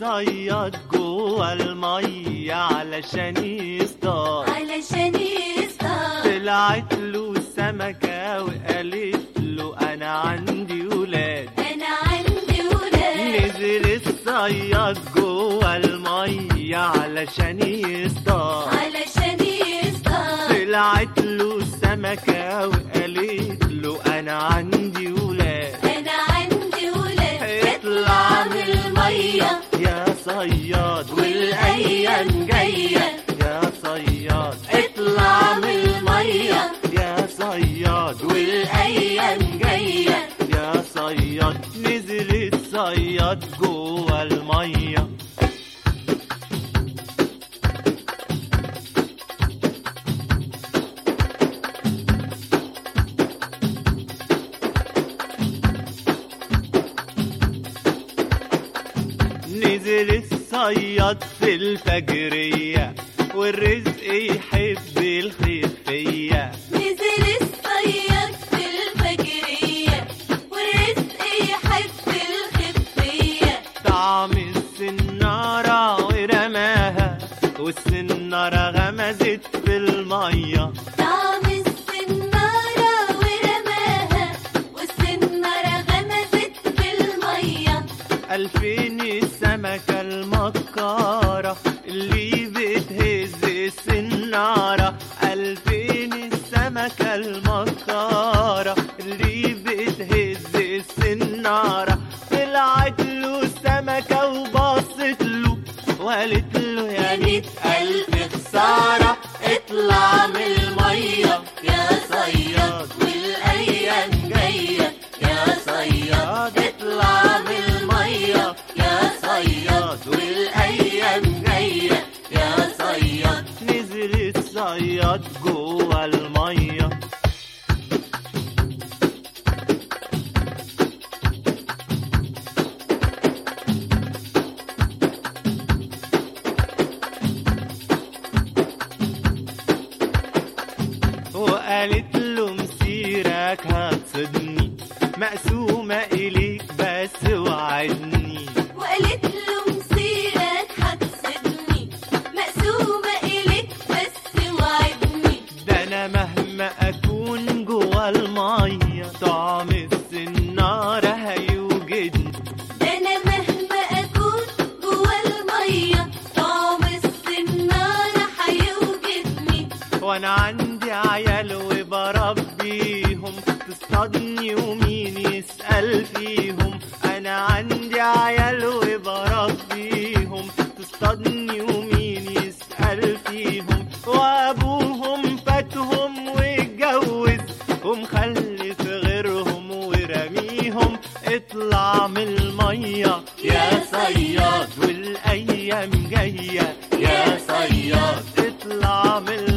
الصياد جوه المية علشان يصطاد علشان يصطاد طلعت له سمكة وقالت له أنا عندي ولاد انا عندي ولاد نزل الصياد جوه المية علشان يصطاد علشان يصطاد طلعت له سمكة وقالت له أنا عندي ولاد انا عندي ولاد اطلع من المية يا صياد والأيام جاية يا صياد اطلع من المية يا صياد والأيام جاية يا صياد نزل الصياد جوه المية نزل الصياد في الفجرية والرزق يحب الخفية نزل الصياد في الفجرية والرزق يحب الخفية طعم السنارة ورماها والسنارة غمزت في المية طعم السنارة ورماها والسنارة غمزت في المية ألفين السمكة المكارة اللي بتهز السنارة ألفين السمكة المكارة اللي بتهز السنارة طلعت له سمكة وبصت له وقالت له يا ريت ألف خسارة اطلع من المية يا صياد والأيام جاية يا صياد اطلع من المية يا صياد والأيام جاية يا صياد نزل الصياد جوه المية وقالت له مسيرك هتصدني مقسومة إليك بس وعدني وقالت له مسيرك هتصدني مقسومة إليك بس وعدني ده أنا مهما أكون جوا المية طعم السنارة هيوجدني ده أنا مهما أكون جوا المية طعم السنارة هيوجدني وأنا عندي عيال وبربيهم تصطادني ومين يسأل فيهم أنا عندي عيال وبربيهم تصطادني ومين يسأل فيهم وأبوهم فاتهم واتجوز ومخلف غيرهم ورميهم اطلع من المية يا صياد والأيام جاية يا صياد اطلع من